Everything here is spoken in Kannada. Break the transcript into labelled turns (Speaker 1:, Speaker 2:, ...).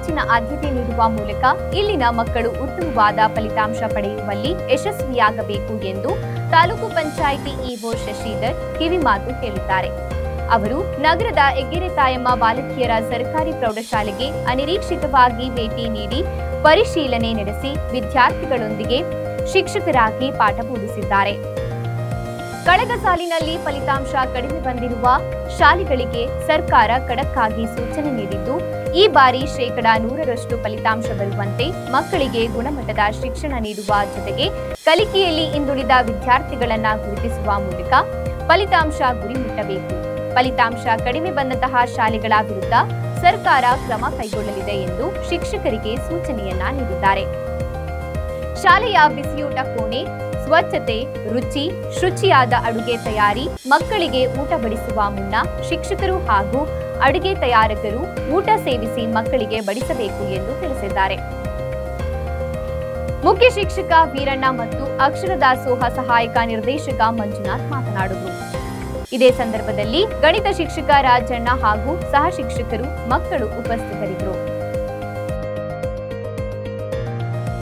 Speaker 1: ಹೆಚ್ಚಿನ ಆದ್ಯತೆ ನೀಡುವ ಮೂಲಕ ಇಲ್ಲಿನ ಮಕ್ಕಳು ಉತ್ತಮವಾದ ಫಲಿತಾಂಶ ಪಡೆಯುವಲ್ಲಿ ಯಶಸ್ವಿಯಾಗಬೇಕು ಎಂದು ತಾಲೂಕು ಪಂಚಾಯಿತಿ ಇಒ ಶಶಿಧರ್ ಕಿವಿಮಾತು ಹೇಳಿದ್ದಾರೆ ಅವರು ನಗರದ ಎಗ್ಗೆರೆ ತಾಯಮ್ಮ ಬಾಲಕಿಯರ ಸರ್ಕಾರಿ ಪ್ರೌಢಶಾಲೆಗೆ ಅನಿರೀಕ್ಷಿತವಾಗಿ ಭೇಟಿ ನೀಡಿ ಪರಿಶೀಲನೆ ನಡೆಸಿ ವಿದ್ಯಾರ್ಥಿಗಳೊಂದಿಗೆ ಶಿಕ್ಷಕರಾಗಿ ಪಾಠ ಬೋಧಿಸಿದ್ದಾರೆ ಕಳೆದ ಸಾಲಿನಲ್ಲಿ ಫಲಿತಾಂಶ ಕಡಿಮೆ ಬಂದಿರುವ ಶಾಲೆಗಳಿಗೆ ಸರ್ಕಾರ ಖಡಕ್ಕಾಗಿ ಸೂಚನೆ ನೀಡಿದ್ದು ಈ ಬಾರಿ ಶೇಕಡಾ ನೂರರಷ್ಟು ಫಲಿತಾಂಶ ಬರುವಂತೆ ಮಕ್ಕಳಿಗೆ ಗುಣಮಟ್ಟದ ಶಿಕ್ಷಣ ನೀಡುವ ಜೊತೆಗೆ ಕಲಿಕೆಯಲ್ಲಿ ಹಿಂದುಳಿದ ವಿದ್ಯಾರ್ಥಿಗಳನ್ನ ಗುರುತಿಸುವ ಮೂಲಕ ಫಲಿತಾಂಶ ಗುರಿ ಮುಟ್ಟಬೇಕು ಫಲಿತಾಂಶ ಕಡಿಮೆ ಬಂದಂತಹ ಶಾಲೆಗಳ ವಿರುದ್ಧ ಸರ್ಕಾರ ಕ್ರಮ ಕೈಗೊಳ್ಳಲಿದೆ ಎಂದು ಶಿಕ್ಷಕರಿಗೆ ಸೂಚನೆಯನ್ನ ನೀಡಿದ್ದಾರೆ ಶಾಲೆಯ ಬಿಸಿಯೂಟ ಕೋಣೆ ಸ್ವಚ್ಛತೆ ರುಚಿ ಶುಚಿಯಾದ ಅಡುಗೆ ತಯಾರಿ ಮಕ್ಕಳಿಗೆ ಊಟ ಬಡಿಸುವ ಮುನ್ನ ಶಿಕ್ಷಕರು ಹಾಗೂ ಅಡುಗೆ ತಯಾರಕರು ಊಟ ಸೇವಿಸಿ ಮಕ್ಕಳಿಗೆ ಬಡಿಸಬೇಕು ಎಂದು ತಿಳಿಸಿದ್ದಾರೆ ಮುಖ್ಯ ಶಿಕ್ಷಕ ವೀರಣ್ಣ ಮತ್ತು ಅಕ್ಷರ ದಾಸೋಹ ಸಹಾಯಕ ನಿರ್ದೇಶಕ ಮಂಜುನಾಥ್ ಮಾತನಾಡಿದರು ಇದೇ ಸಂದರ್ಭದಲ್ಲಿ ಗಣಿತ ಶಿಕ್ಷಕ ರಾಜಣ್ಣ ಹಾಗೂ ಸಹ ಶಿಕ್ಷಕರು ಮಕ್ಕಳು ಉಪಸ್ಥಿತರಿದ್ದರು